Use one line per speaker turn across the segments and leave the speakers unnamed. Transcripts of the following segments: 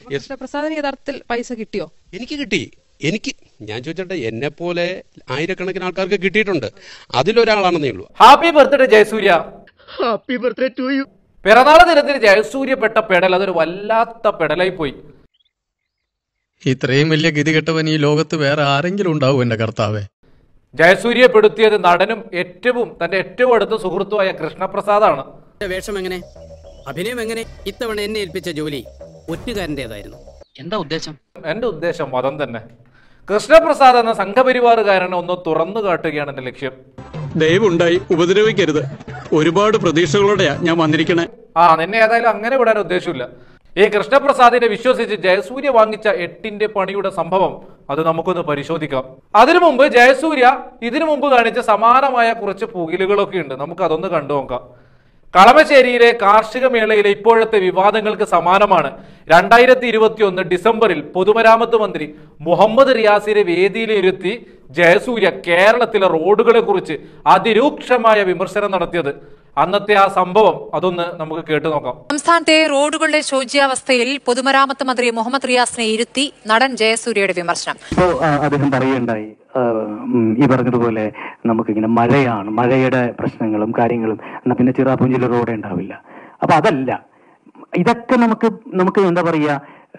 Yes.
കൃഷ്ണപ്രസാദിന് യഥാർത്ഥത്തിൽ പൈസ കിട്ടിയോ
എനിക്ക് കിട്ടി എനിക്ക് ഞാൻ ചോദിച്ചോട്ടെ എന്നെ പോലെ ആയിരക്കണക്കിന് ആൾക്കാർക്ക് കിട്ടിയിട്ടുണ്ട് അതിലൊരാളാണെന്നേ ഉള്ളൂ
happy birthday Jayasurya
happy birthday to you
പിറന്നാൾ ദിനത്തിൽ ജയസൂര്യ പെട്ട പെടൽ അതൊരു വല്ലാത്ത പെടലായി പോയി
ഇത്രയും വലിയ ഗതികെട്ടവൻ ഈ ലോകത്ത് വേറെ ആരെങ്കിലും ഉണ്ടാവും എന്റെ കർത്താവേ
ജയസൂര്യയെ പെടുത്തിയത് നടനും ഏറ്റവും തന്റെ ഏറ്റവും അടുത്ത സുഹൃത്തുമായ കൃഷ്ണപ്രസാദാണ്
വേഷം എങ്ങനെ അഭിനയം എങ്ങനെ ഇത്തവണ എന്നെ ഏൽപ്പിച്ച ജോലി ഒറ്റുകാരൻ്റെതായിരുന്നു
എന്താ ഉദ്ദേശം
എന്റെ ഉദ്ദേശം മതം തന്നെ കൃഷ്ണപ്രസാദ് എന്ന സംഘപരിവാറുകാരനെ ഒന്ന് തുറന്നു കാട്ടുകയാണ് എന്റെ ലക്ഷ്യം
ദയവുണ്ടായി ഉപദ്രവിക്കരുത് ഒരുപാട് പ്രതീക്ഷകളോടെയാ ഞാൻ വന്നിരിക്കണേ
ആ നിന്നെ ഏതായാലും അങ്ങനെ വിടാൻ ഉദ്ദേശമില്ല ഈ കൃഷ്ണപ്രസാദിനെ വിശ്വസിച്ച് ജയസൂര്യ വാങ്ങിച്ച എട്ടിന്റെ പണിയുടെ സംഭവം അത് നമുക്കൊന്ന് പരിശോധിക്കാം അതിനു മുമ്പ് ജയസൂര്യ ഇതിനു മുമ്പ് കാണിച്ച സമാനമായ കുറച്ച് പുകിലുകളൊക്കെ ഉണ്ട് നമുക്ക് അതൊന്ന് കണ്ടു നോക്കാം കളമശ്ശേരിയിലെ കാർഷിക മേളയിലെ ഇപ്പോഴത്തെ വിവാദങ്ങൾക്ക് സമാനമാണ് രണ്ടായിരത്തി ഇരുപത്തി ഒന്ന് ഡിസംബറിൽ പൊതുമരാമത്ത് മന്ത്രി മുഹമ്മദ് റിയാസിനെ വേദിയിലിരുത്തി ജയസൂര്യ കേരളത്തിലെ റോഡുകളെ കുറിച്ച് അതിരൂക്ഷമായ വിമർശനം നടത്തിയത് അന്നത്തെ ആ സംഭവം അതൊന്ന് നമുക്ക് കേട്ടു നോക്കാം
സംസ്ഥാനത്തെ റോഡുകളുടെ ശോച്യാവസ്ഥയിൽ പൊതുമരാമത്ത് മന്ത്രി മുഹമ്മദ് റിയാസിനെ ഇരുത്തി നടൻ ജയസൂര്യയുടെ വിമർശനം
ഇപ്പോ ആ, അദ്ദേഹം പറയുകയുണ്ടായി ആ, ഉം, ഈ പറഞ്ഞതുപോലെ നമുക്കിങ്ങനെ മഴയാണ് മഴയുടെ പ്രശ്നങ്ങളും കാര്യങ്ങളും എന്നാ പിന്നെ ചിറാപുഞ്ചിൽ റോഡ് ഉണ്ടാവില്ല അപ്പൊ അതല്ല ഇതൊക്കെ നമുക്ക് നമുക്ക് എന്താ പറയാ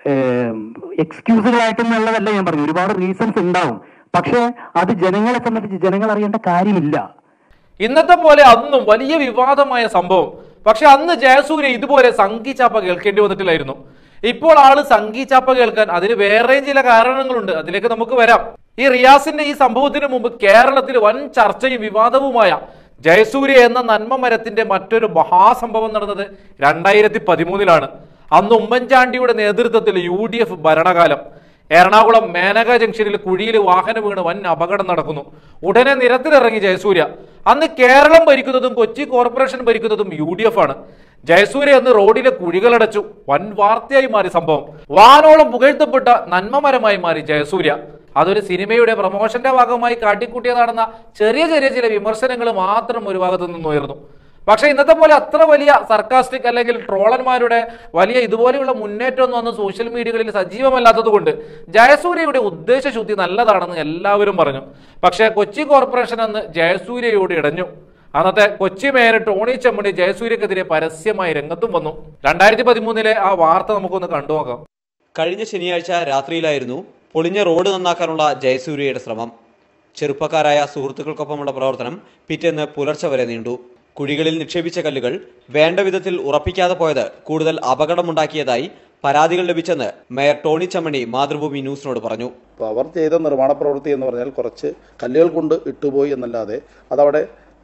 എക്സ്ക്യൂസുകളായിട്ടെന്നുള്ളതല്ല ഞാൻ പറഞ്ഞു ഒരുപാട് റീസൺസ് ഉണ്ടാവും പക്ഷേ അത് ജനങ്ങളെ സംബന്ധിച്ച് ജനങ്ങൾ അറിയേണ്ട കാര്യമില്ല
ഇന്നത്തെ പോലെ അന്നും വലിയ വിവാദമായ സംഭവം പക്ഷെ അന്ന് ജയസൂര്യ ഇതുപോലെ സംഗീചാപ്പ കേൾക്കേണ്ടി വന്നിട്ടില്ലായിരുന്നു ഇപ്പോൾ ആള് സംഗീചാപ്പ കേൾക്കാൻ അതിന് വേറെയും ചില കാരണങ്ങളുണ്ട് അതിലേക്ക് നമുക്ക് വരാം ഈ റിയാസിന്റെ ഈ സംഭവത്തിന് മുമ്പ് കേരളത്തിൽ വൻ ചർച്ചയും വിവാദവുമായ ജയസൂര്യ എന്ന നന്മ മരത്തിന്റെ മറ്റൊരു മഹാസംഭവം നടന്നത് രണ്ടായിരത്തി പതിമൂന്നിലാണ് അന്ന് ഉമ്മൻചാണ്ടിയുടെ നേതൃത്വത്തിൽ യു ഡി എഫ് ഭരണകാലം എറണാകുളം മേനക ജംഗ്ഷനിൽ കുഴിയിൽ വാഹനം വീണ് വൻ അപകടം നടക്കുന്നു ഉടനെ നിരത്തിലിറങ്ങി ജയസൂര്യ അന്ന് കേരളം ഭരിക്കുന്നതും കൊച്ചി കോർപ്പറേഷൻ ഭരിക്കുന്നതും യു ഡി എഫ് ആണ് ജയസൂര്യ എന്ന് റോഡിലെ കുഴികളടച്ചു വൻ വാർത്തയായി മാറി സംഭവം വാനോളം പുകഴ്ത്തപ്പെട്ട നന്മമരമായി മാറി ജയസൂര്യ അതൊരു സിനിമയുടെ പ്രൊമോഷന്റെ ഭാഗമായി കാട്ടിക്കൂട്ടിയതാണെന്ന ചെറിയ ചെറിയ ചില വിമർശനങ്ങൾ മാത്രം ഒരു ഭാഗത്തു നിന്ന് ഉയർന്നു പക്ഷേ ഇന്നത്തെ പോലെ അത്ര വലിയ സർക്കാസ്റ്റിക് അല്ലെങ്കിൽ ട്രോളന്മാരുടെ വലിയ ഇതുപോലെയുള്ള മുന്നേറ്റമൊന്നും അന്ന് സോഷ്യൽ മീഡിയകളിൽ സജീവമല്ലാത്തത് കൊണ്ട് ജയസൂര്യയുടെ ഉദ്ദേശശുദ്ധി നല്ലതാണെന്ന് എല്ലാവരും പറഞ്ഞു പക്ഷേ കൊച്ചി കോർപ്പറേഷൻ അന്ന് ജയസൂര്യയോട് ഇടഞ്ഞു അന്നത്തെ കൊച്ചി മേയർ ടോണി ചെമ്മണി ജയസൂര്യക്കെതിരെ പരസ്യമായി രംഗത്തും വന്നു രണ്ടായിരത്തി പതിമൂന്നിലെ ആ വാർത്ത നമുക്കൊന്ന് കണ്ടുനോക്കാം
കഴിഞ്ഞ ശനിയാഴ്ച രാത്രിയിലായിരുന്നു പൊളിഞ്ഞ റോഡ് നന്നാക്കാനുള്ള ജയസൂര്യയുടെ ശ്രമം ചെറുപ്പക്കാരായ സുഹൃത്തുക്കൾക്കൊപ്പമുള്ള പ്രവർത്തനം പിറ്റേന്ന് പുലർച്ചെ വരെ നീണ്ടു കുഴികളിൽ നിക്ഷേപിച്ച കല്ലുകൾ വേണ്ട വിധത്തിൽ ഉറപ്പിക്കാതെ പോയത് കൂടുതൽ അപകടമുണ്ടാക്കിയതായി പരാതികൾ ലഭിച്ചെന്ന് മേയർ ടോണി ചമ്മണി മാതൃഭൂമി ന്യൂസിനോട് പറഞ്ഞു
അപ്പോൾ അവർ ചെയ്ത നിർമ്മാണ പ്രവൃത്തി എന്ന് പറഞ്ഞാൽ കുറച്ച് കല്ലുകൾ കൊണ്ട് ഇട്ടുപോയി എന്നല്ലാതെ അതവിടെ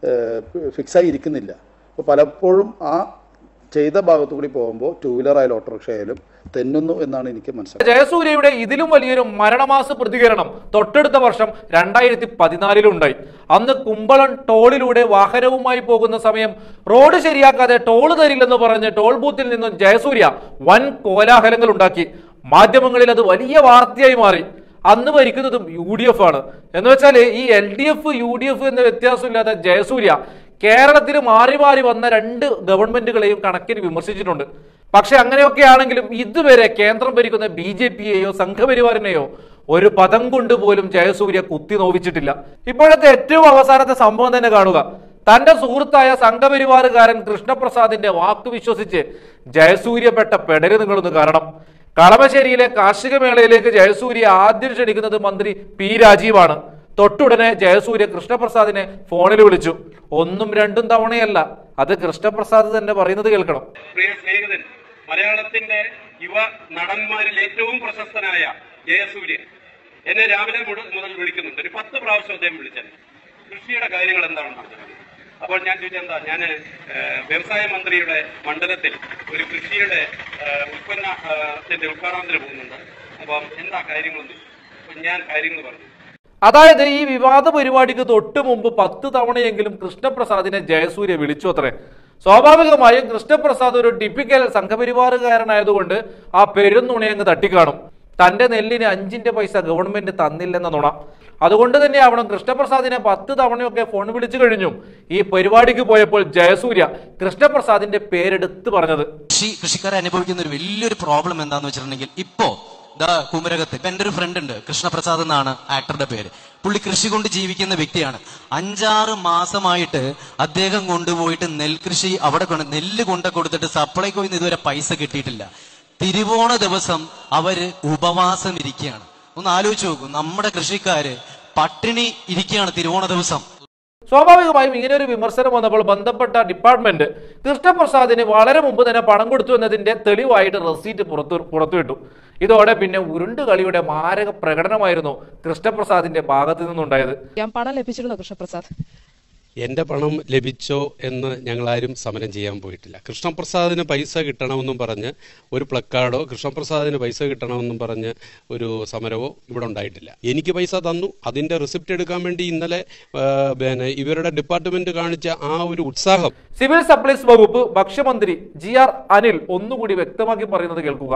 ഫിക്സായി ഇരിക്കുന്നില്ല അപ്പോൾ പലപ്പോഴും ആ ചെയ്ത ഭാഗത്തു കൂടി പോകുമ്പോൾ ടൂ വീലർ ആയാലും ഓട്ടോറിക്ഷ ആയാലും തെന്നുന്നു എന്നാണ് എനിക്ക് മനസ്സിലായത്
ജയസൂര്യയുടെ ഇതിലും വലിയൊരു മരണമാസ പ്രതികരണം തൊട്ടടുത്ത വർഷം രണ്ടായിരത്തി പതിനാലിലുണ്ടായി അന്ന് കുമ്പളം ടോളിലൂടെ വാഹനവുമായി പോകുന്ന സമയം റോഡ് ശരിയാക്കാതെ ടോൾ തരില്ലെന്ന് പറഞ്ഞ് ടോൾ ബൂത്തിൽ നിന്നും ജയസൂര്യ വൻ കോലാഹലങ്ങൾ ഉണ്ടാക്കി മാധ്യമങ്ങളിൽ അത് വലിയ വാർത്തയായി മാറി അന്ന് ഭരിക്കുന്നതും യു ഡി എഫ് ആണ് എന്ന് വെച്ചാൽ ഈ L D F U D F എന്ന വ്യത്യാസമില്ലാതെ ജയസൂര്യ കേരളത്തിൽ മാറി മാറി വന്ന രണ്ട് ഗവൺമെന്റുകളെയും കണക്കിന് വിമർശിച്ചിട്ടുണ്ട് പക്ഷെ അങ്ങനെയൊക്കെ ആണെങ്കിലും ഇതുവരെ കേന്ദ്രം ഭരിക്കുന്ന ബി ജെ പിയെയോ സംഘപരിവാറിനെയോ ഒരു പദം കൊണ്ട് പോലും ജയസൂര്യ കുത്തി നോവിച്ചിട്ടില്ല ഇപ്പോഴത്തെ ഏറ്റവും അവസാനത്തെ സംഭവം തന്നെ കാണുക തന്റെ സുഹൃത്തായ സംഘപരിവാറുകാരൻ കൃഷ്ണപ്രസാദിന്റെ വാക്ക് വിശ്വസിച്ച് ജയസൂര്യ പെട്ട പെടര് നിങ്ങളൊന്ന് കാരണം കളമശ്ശേരിയിലെ കാർഷിക മേളയിലേക്ക് ജയസൂര്യ ആദ്യം ക്ഷണിക്കുന്നത് മന്ത്രി പി രാജീവാണ് തൊട്ടുടനെ ജയസൂര്യ കൃഷ്ണപ്രസാദിനെ ഫോണിൽ വിളിച്ചു ഒന്നും രണ്ടും തവണയല്ല അത് കൃഷ്ണപ്രസാദ് തന്നെ പറയുന്നത് കേൾക്കണം
പ്രിയ സ്നേഹിതൻ മലയാളത്തിന്റെ യുവ നടന്മാരിൽ ഏറ്റവും പ്രശസ്തനായ ജയസൂര്യൻ എന്നെ രാവിലെ മുട- മുതൽ വിളിക്കുന്നുണ്ട് ഒരു പത്ത് പ്രാവശ്യം അദ്ദേഹം വിളിച്ചത് കൃഷിയുടെ കാര്യങ്ങൾ എന്താണെന്ന് പറഞ്ഞത് അപ്പോൾ ഞാൻ ചോദിച്ചത് എന്താ ഞാൻ വ്യവസായ മന്ത്രിയുടെ മണ്ഡലത്തിൽ ഒരു കൃഷിയുടെ ഏഹ്, ഉൽപ്പന്നത്തിന്റെ ഉദ്ഘാടനത്തിന് പോകുന്നുണ്ട് അപ്പം എന്താ കാര്യങ്ങളെന്ന് അപ്പം ഞാൻ കാര്യങ്ങൾ പറഞ്ഞു
അതായത് ഈ വിവാദ പരിപാടിക്ക് തൊട്ട് മുമ്പ് പത്ത് തവണയെങ്കിലും കൃഷ്ണപ്രസാദിനെ ജയസൂര്യ വിളിച്ചു അത്രേ സ്വാഭാവികമായും കൃഷ്ണപ്രസാദ് ഒരു ടിപ്പിക്കൽ സംഘപരിവാറുകാരനായതുകൊണ്ട് ആ പെരുന്നുണയങ്ങ് തട്ടിക്കാണും തന്റെ നെല്ലിന് അഞ്ചിന്റെ പൈസ ഗവൺമെന്റ് തന്നില്ലെന്ന നുണ അതുകൊണ്ട് തന്നെ ആവണം കൃഷ്ണപ്രസാദിനെ പത്ത് തവണയൊക്കെ ഫോൺ വിളിച്ചു കഴിഞ്ഞു ഈ പരിപാടിക്ക് പോയപ്പോൾ ജയസൂര്യ കൃഷ്ണപ്രസാദിന്റെ പേരെടുത്ത് പറഞ്ഞത്
കൃഷി കൃഷിക്കാരെ അനുഭവിക്കുന്ന ഒരു വലിയൊരു പ്രോബ്ലം എന്താന്ന് വെച്ചിട്ടുണ്ടെങ്കിൽ ഇപ്പോ ദാ കുമരകത്ത് ഇപ്പൊ എന്റെ ഒരു ഫ്രണ്ട് ഉണ്ട് കൃഷ്ണപ്രസാദ് എന്നാണ് ആക്ടറുടെ പേര് പുള്ളി കൃഷി കൊണ്ട് ജീവിക്കുന്ന വ്യക്തിയാണ് അഞ്ചാറ് മാസമായിട്ട് അദ്ദേഹം കൊണ്ടുപോയിട്ട് നെൽകൃഷി അവിടെ കൊണ്ട് നെല്ല് കൊണ്ട് കൊടുത്തിട്ട് സപ്ലൈകോയിൽ നിന്ന് ഇതുവരെ പൈസ കിട്ടിയിട്ടില്ല തിരുവോണ ദിവസം അവര് ഉപവാസം ഇരിക്കുകയാണ് ഒന്ന് ആലോചിച്ച് നോക്കൂ നമ്മുടെ കൃഷിക്കാര് പട്ടിണി ഇരിക്കുകയാണ് തിരുവോണ ദിവസം
സ്വാഭാവികമായും ഇങ്ങനെ ഒരു വിമർശനം വന്നപ്പോൾ ബന്ധപ്പെട്ട ഡിപ്പാർട്ട്മെന്റ് കൃഷ്ണപ്രസാദിന് വളരെ മുമ്പ് തന്നെ പണം കൊടുത്തു എന്നതിന്റെ തെളിവായിട്ട് റെസീറ്റ് പുറത്തു പുറത്തുവിട്ടു ഇതോടെ പിന്നെ ഉരുണ്ട് കളിയുടെ മാരക പ്രകടനമായിരുന്നു കൃഷ്ണപ്രസാദിന്റെ ഭാഗത്തു നിന്നുണ്ടായത്
ഞാൻ പണം ലഭിച്ചിരുന്നോ കൃഷ്ണപ്രസാദ്
എൻ്റെ പണം ലഭിച്ചോ എന്ന് ഞങ്ങളാരും സമരം ചെയ്യാൻ പോയിട്ടില്ല കൃഷ്ണപ്രസാദിന് പൈസ കിട്ടണമെന്നും പറഞ്ഞ് ഒരു പ്ലക്കാർഡോ കൃഷ്ണപ്രസാദിന് പൈസ കിട്ടണമെന്നും പറഞ്ഞ് ഒരു സമരമോ ഇവിടെ ഉണ്ടായിട്ടില്ല എനിക്ക് പൈസ തന്നു അതിൻ്റെ റിസിപ്റ്റ് എടുക്കാൻ വേണ്ടി ഇന്നലെ ആ, പിന്നെ ഇവരുടെ ഡിപ്പാർട്ട്മെന്റ് കാണിച്ച ആ ഒരു ഉത്സാഹം
സിവിൽ സപ്ലൈസ് വകുപ്പ് ഭക്ഷ്യമന്ത്രി ജി ആർ അനിൽ ഒന്നുകൂടി വ്യക്തമാക്കി പറയുന്നത് കേൾക്കുക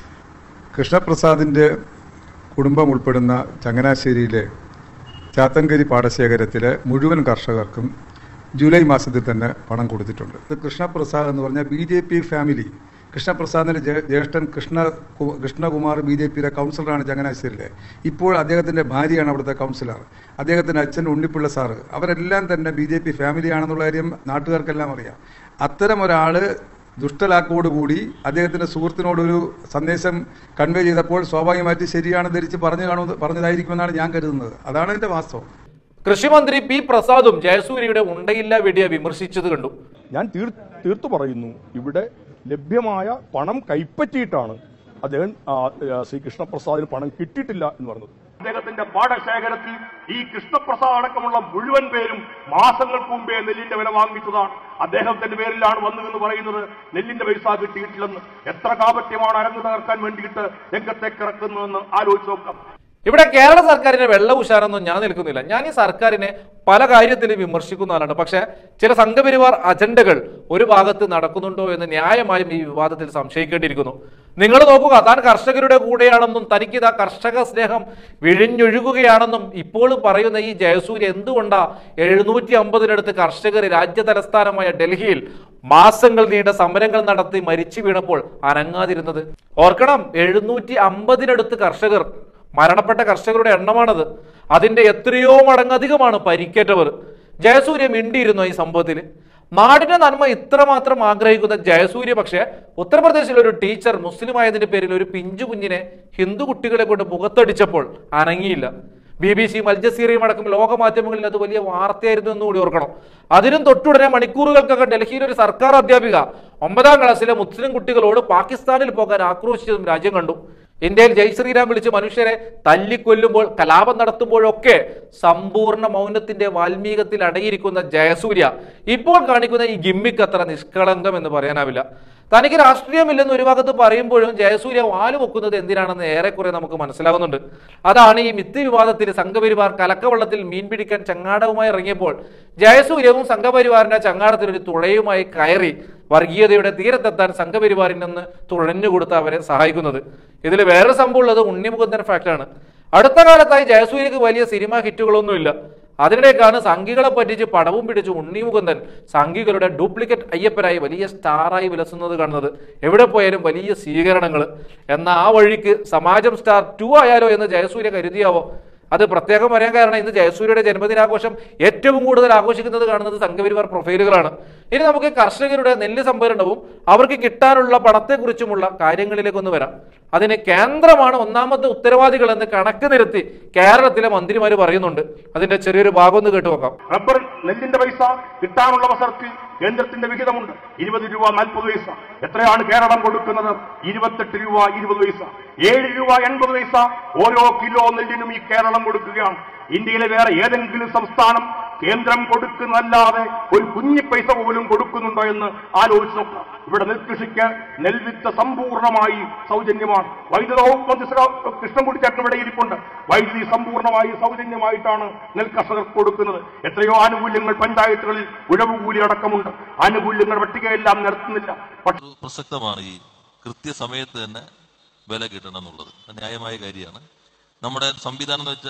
കൃഷ്ണപ്രസാദിൻ്റെ കുടുംബം ഉൾപ്പെടുന്ന ചങ്ങനാശ്ശേരിയിലെ ചാത്തങ്കരി പാടശേഖരത്തിലെ മുഴുവൻ കർഷകർക്കും ജൂലൈ മാസത്തിൽ തന്നെ പണം കൊടുത്തിട്ടുണ്ട് ഇത് കൃഷ്ണപ്രസാദ് എന്ന് പറഞ്ഞാൽ ബി ജെ പി ഫാമിലി കൃഷ്ണപ്രസാദിൻ്റെ ജേ- ജ്യേഷ്ഠൻ കൃഷ്ണ കു- കൃഷ്ണകുമാർ ബി ജെ പിയുടെ കൗൺസിലറാണ് ചങ്ങനാശ്ശേരിയിലെ ഇപ്പോൾ അദ്ദേഹത്തിൻ്റെ ഭാര്യയാണ് അവിടുത്തെ കൗൺസിലർ അദ്ദേഹത്തിൻ്റെ അച്ഛൻ ഉണ്ണിപ്പിള്ള സാറ് അവരെല്ലാം തന്നെ ബി ജെ പി ഫാമിലിയാണെന്നുള്ള കാര്യം നാട്ടുകാർക്കെല്ലാം അറിയാം അത്തരം ഒരാൾ ദുഷ്ടലാക്കോടുകൂടി അദ്ദേഹത്തിന്റെ സുഹൃത്തിനോടൊരു സന്ദേശം കൺവേ ചെയ്തപ്പോൾ സ്വാഭാവികമായിട്ട് ശരിയാണ് ധരിച്ച് പറഞ്ഞു കാണുമെന്ന് പറഞ്ഞതായിരിക്കുമെന്നാണ് ഞാൻ കരുതുന്നത് അതാണ് എന്റെ വാസ്തവം
കൃഷിമന്ത്രി പി പ്രസാദും ജയസൂര്യയുടെ ഉണ്ടയില്ല വെടിയെ വിമർശിച്ചത് കണ്ടു
ഞാൻ തീർ തീർത്തു പറയുന്നു ഇവിടെ ലഭ്യമായ പണം കൈപ്പറ്റിയിട്ടാണ് അദ്ദേഹം ആ, ആ, ശ്രീ കൃഷ്ണപ്രസാദിന് പണം കിട്ടിയിട്ടില്ല എന്ന് പറഞ്ഞത്
അദ്ദേഹത്തിന്റെ പാടശേഖരത്തിൽ ഈ കൃഷ്ണപ്രസാദ് അടക്കമുള്ള മുഴുവൻ പേരും മാസങ്ങൾക്ക് മുമ്പേ നെല്ലിന്റെ വില വാങ്ങിച്ചതാണ് അദ്ദേഹത്തിന്റെ പേരിലാണ് വന്നതെന്ന് പറയുന്നത് നെല്ലിന്റെ പൈസ കിട്ടിയിട്ടില്ലെന്ന് എത്ര കാപട്യമാണ് അരങ്ങ് തകർക്കാൻ വേണ്ടിയിട്ട് രംഗത്തേക്ക് ഇറക്കുന്നതെന്ന് ആലോചിച്ച് നോക്കാം
ഇവിടെ കേരള സർക്കാരിനെ വെള്ള ഉഷാറൊന്നും ഞാൻ നിൽക്കുന്നില്ല ഞാൻ ഈ സർക്കാരിനെ പല കാര്യത്തിലും വിമർശിക്കുന്ന ആളാണ് പക്ഷെ ചില സംഘപരിവാർ അജണ്ടകൾ ഒരു ഭാഗത്ത് നടക്കുന്നുണ്ടോ എന്ന് ന്യായമായും ഈ വിവാദത്തിൽ സംശയിക്കേണ്ടിയിരിക്കുന്നു നിങ്ങൾ നോക്കുക താൻ കർഷകരുടെ കൂടെയാണെന്നും തനിക്ക് ഇതാ കർഷക സ്നേഹം വിഴിഞ്ഞൊഴുകുകയാണെന്നും ഇപ്പോഴും പറയുന്ന ഈ ജയസൂര്യ എന്തുകൊണ്ടാ എഴുന്നൂറ്റി അമ്പതിനടുത്ത് കർഷകർ രാജ്യ തലസ്ഥാനമായ ഡൽഹിയിൽ മാസങ്ങൾ നീണ്ട സമരങ്ങൾ നടത്തി മരിച്ചു വീണപ്പോൾ അനങ്ങാതിരുന്നത് ഓർക്കണം എഴുന്നൂറ്റി അമ്പതിനടുത്ത് കർഷകർ മരണപ്പെട്ട കർഷകരുടെ എണ്ണമാണത് അതിന്റെ എത്രയോ മടങ്ങധികമാണ് പരിക്കേറ്റവർ ജയസൂര്യ മിണ്ടിയിരുന്നോ ഈ സംഭവത്തിൽ നാടിന്റെ നന്മ ഇത്രമാത്രം ആഗ്രഹിക്കുന്ന ജയസൂര്യ പക്ഷേ ഉത്തർപ്രദേശിലെ ഒരു ടീച്ചർ മുസ്ലിം ആയതിന്റെ പേരിൽ ഒരു പിഞ്ചു കുഞ്ഞിനെ ഹിന്ദു കുട്ടികളെ കൊണ്ട് മുഖത്തടിച്ചപ്പോൾ അനങ്ങിയില്ല ബി ബി സിയും അൽജസീറയും അടക്കം ലോക മാധ്യമങ്ങളിൽ അത് വലിയ വാർത്തയായിരുന്നു എന്ന് കൂടി ഓർക്കണം അതിനും തൊട്ടുടനെ മണിക്കൂറുകൾക്കൊക്കെ ഡൽഹിയിലെ ഒരു സർക്കാർ അധ്യാപിക ഒമ്പതാം ക്ലാസ്സിലെ മുസ്ലിം കുട്ടികളോട് പാകിസ്ഥാനിൽ പോകാൻ ആക്രോശിച്ചതും രാജ്യം കണ്ടു ഇന്ത്യയിൽ ജയ് ശ്രീരാം വിളിച്ച് മനുഷ്യരെ തല്ലിക്കൊല്ലുമ്പോൾ കലാപം നടത്തുമ്പോഴൊക്കെ സമ്പൂർണ്ണ മൗനത്തിന്റെ വാൽമീകത്തിൽ അടങ്ങിയിരിക്കുന്ന ജയസൂര്യ ഇപ്പോൾ കാണിക്കുന്ന ഈ ഗിമ്മിക്ക് അത്ര നിഷ്കളങ്കം എന്ന് പറയാനാവില്ല തനിക്ക് രാഷ്ട്രീയമില്ലെന്ന് ഒരു ഭാഗത്ത് പറയുമ്പോഴും ജയസൂര്യ വാല് പൊക്കുന്നത് എന്തിനാണെന്ന് ഏറെക്കുറെ നമുക്ക് മനസ്സിലാകുന്നുണ്ട് അതാണ് ഈ മിത്ത് വിവാദത്തിൽ സംഘപരിവാർ കലക്കവള്ളത്തിൽ മീൻ പിടിക്കാൻ ചങ്ങാടവുമായി ഇറങ്ങിയപ്പോൾ ജയസൂര്യവും സംഘപരിവാറിന്റെ ചങ്ങാടത്തിൽ ഒരു തുഴയുമായി കയറി വർഗീയതയുടെ തീരത്തെത്താൻ സംഘപരിവാറിൽ നിന്ന് തുഴഞ്ഞുകൊടുത്ത് അവരെ സഹായിക്കുന്നത് ഇതിൽ വേറെ സംഭവം ഉള്ളത് ഉണ്ണിമുകുന്ദൻ ഫാക്ടാണ് അടുത്ത കാലത്തായി ജയസൂര്യക്ക് വലിയ സിനിമാ ഹിറ്റുകളൊന്നുമില്ല അതിനിടേക്കാണ് സംഘികളെ പറ്റിച്ച് പടവും പിടിച്ച് ഉണ്ണിമുകുന്ദൻ സംഘികളുടെ ഡ്യൂപ്ലിക്കേറ്റ് അയ്യപ്പനായി വലിയ സ്റ്റാറായി വിലസുന്നത് കാണുന്നത് എവിടെ പോയാലും വലിയ സ്വീകരണങ്ങൾ എന്നാൽ ആ വഴിക്ക് സമാജം സ്റ്റാർ ടു ആയാലോ എന്ന് ജയസൂര്യ കരുതിയാവോ അത് പ്രത്യേകം പറയാൻ കാരണം ഇന്ന് ജയസൂര്യയുടെ ജന്മദിനാഘോഷം ഏറ്റവും കൂടുതൽ ആഘോഷിക്കുന്നത് കാണുന്നത് സംഘപരിവാർ പ്രൊഫൈലുകളാണ് ഇനി നമുക്ക് കർഷകരുടെ നെല്ല് സംഭരണവും അവർക്ക് കിട്ടാനുള്ള പണത്തെക്കുറിച്ചുമുള്ള കാര്യങ്ങളിലേക്കൊന്ന് വരാം അതിന് കേന്ദ്രമാണ് ഒന്നാമത്തെ ഉത്തരവാദികൾ എന്ന് കണക്ക് നിരത്തി കേരളത്തിലെ മന്ത്രിമാർ പറയുന്നുണ്ട് അതിന്റെ ചെറിയൊരു ഭാഗം ഒന്ന് കേട്ടു നോക്കാം
റബ്ബർ നെല്ലിന്റെ പൈസ കിട്ടാനുള്ള അവസരത്തിൽ കേന്ദ്രത്തിന്റെ വിഹിതമുണ്ട് ഇരുപത് രൂപ നാൽപ്പത് പൈസ എത്രയാണ് കേരളം കൊടുക്കുന്നത് ഇരുപത്തെട്ട് രൂപ ഇരുപത് പൈസ ഏഴ് രൂപ എൺപത് പൈസ ഓരോ കിലോ നെല്ലിനും ഈ കേരളം കൊടുക്കുകയാണ് ഇന്ത്യയിലെ വേറെ ഏതെങ്കിലും സംസ്ഥാനം കേന്ദ്രം കൊടുക്കുന്നതല്ലാതെ ഒരു കുഞ്ഞി പൈസ പോലും കൊടുക്കുന്നുണ്ടോ എന്ന് ആലോചിച്ച് നോക്കാം ഇവിടെ നെൽകൃഷിക്ക് നെൽവിത്ത് സമ്പൂർണ്ണമായി സൗജന്യമാണ് വൈദ്യുതവും മന്ത്രി സഖാവ് കൃഷ്ണൻകുടി ചേട്ടൻ ഇവിടെ ഇരിപ്പുണ്ട് വൈദ്യുതി സമ്പൂർണ്ണമായി സൗജന്യമായിട്ടാണ് നെൽ കർഷകർക്ക് കൊടുക്കുന്നത് എത്രയോ ആനുകൂല്യങ്ങൾ പഞ്ചായത്തുകളിൽ ഉഴവുകൂലി അടക്കമുണ്ട് ആനുകൂല്യങ്ങൾ പട്ടികയെല്ലാം നടത്തുന്നില്ല പക്ഷേ
പ്രസക്തമാണ് ഈ കൃത്യസമയത്ത് തന്നെ വില കിട്ടണം എന്നുള്ളത് അത് ന്യായമായ കാര്യമാണ് നമ്മുടെ സംവിധാനം എന്ന് വെച്ചാൽ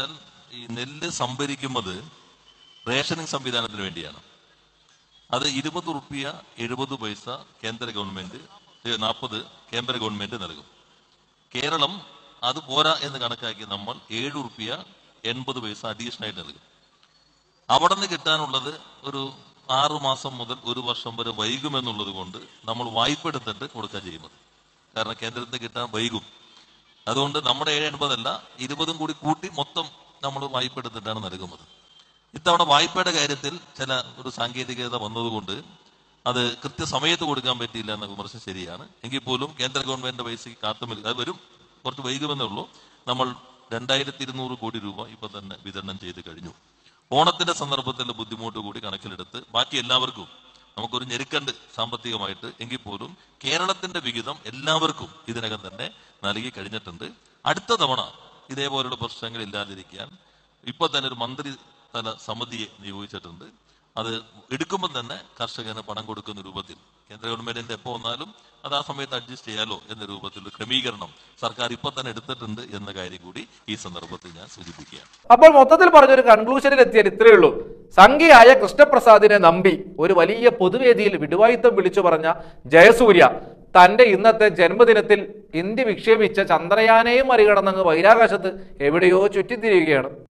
ഈ നെല്ല് സംഭരിക്കുന്നത് റേഷനിങ് സംവിധാനത്തിന് വേണ്ടിയാണ് അത് ഇരുപത് റുപ്യ എഴുപത് പൈസ കേന്ദ്ര ഗവൺമെന്റ് നാൽപ്പത് കേന്ദ്ര ഗവൺമെന്റ് നൽകും കേരളം അത് പോരാ എന്ന് കണക്കാക്കി നമ്മൾ ഏഴ് റുപ്യ എൺപത് പൈസ അഡീഷണൽ ആയിട്ട് നൽകും അവിടെ നിന്ന് കിട്ടാനുള്ളത് ഒരു ആറു മാസം മുതൽ ഒരു വർഷം വരെ വൈകുമെന്നുള്ളത് കൊണ്ട് നമ്മൾ വായ്പ എടുത്തിട്ട് കൊടുക്കാൻ ചെയ്യുന്നത് കാരണം കേന്ദ്രത്തിൽ കിട്ടാൻ വൈകും അതുകൊണ്ട് നമ്മുടെ ഏഴ് എൺപതല്ല ഇരുപതും കൂടി കൂട്ടി മൊത്തം നമ്മൾ വായ്പ എടുത്തിട്ടാണ് നൽകുന്നത് ഇത്തവണ വായ്പയുടെ കാര്യത്തിൽ ചില ഒരു സാങ്കേതികത വന്നതുകൊണ്ട് അത് കൃത്യസമയത്ത് കൊടുക്കാൻ പറ്റിയില്ല എന്ന വിമർശനം ശരിയാണ് എങ്കിൽ പോലും കേന്ദ്ര ഗവൺമെന്റിന്റെ പൈസ കാത്തുമില്ല അത് വരും കുറച്ച് വൈകുമെന്നേ ഉള്ളൂ നമ്മൾ രണ്ടായിരത്തി ഇരുന്നൂറ് കോടി രൂപ ഇപ്പൊ തന്നെ വിതരണം ചെയ്ത് കഴിഞ്ഞു ഓണത്തിന്റെ സന്ദർഭത്തിലെ ബുദ്ധിമുട്ട് കൂടി കണക്കിലെടുത്ത് ബാക്കി എല്ലാവർക്കും നമുക്കൊരു ഞെരുക്കണ്ട് സാമ്പത്തികമായിട്ട് എങ്കിൽ പോലും കേരളത്തിന്റെ വിഹിതം എല്ലാവർക്കും ഇതിനകം തന്നെ നൽകി കഴിഞ്ഞിട്ടുണ്ട് അടുത്ത തവണ ഇതേപോലുള്ള പ്രശ്നങ്ങൾ ഇല്ലാതിരിക്കാൻ ഇപ്പൊ തന്നെ ഒരു മന്ത്രി തല സമിതിയെ നിയോഗിച്ചിട്ടുണ്ട് അത് എടുക്കുമ്പോൾ തന്നെ കർഷകന് പണം കൊടുക്കുന്ന രൂപത്തിൽ കേന്ദ്ര ഗവൺമെന്റിന്റെ എപ്പോ വന്നാലും അത് ആ സമയത്ത് അഡ്ജസ്റ്റ് ചെയ്യാലോ എന്ന രൂപത്തിൽ ഒരു ക്രമീകരണം സർക്കാർ ഇപ്പൊ തന്നെ എടുത്തിട്ടുണ്ട് എന്ന കാര്യം കൂടി ഈ സന്ദർഭത്തിൽ ഞാൻ സൂചിപ്പിക്കുകയാണ്
അപ്പോൾ മൊത്തത്തിൽ പറഞ്ഞൊരു കൺക്ലൂഷനിൽ എത്തിയാൽ ഇത്രയേ ഉള്ളൂ സംഘിയായ കൃഷ്ണപ്രസാദിനെ നമ്പി ഒരു വലിയ പൊതുവേദിയിൽ വിടുവായുത്തം വിളിച്ചു പറഞ്ഞ ജയസൂര്യ തന്റെ ഇന്നത്തെ ജന്മദിനത്തിൽ ഇന്ത്യ വിക്ഷേപിച്ച ചന്ദ്രയാനെയും മറികടന്നങ്ങ് ബഹിരാകാശത്ത് എവിടെയോ ചുറ്റിത്തിരിയുകയാണ്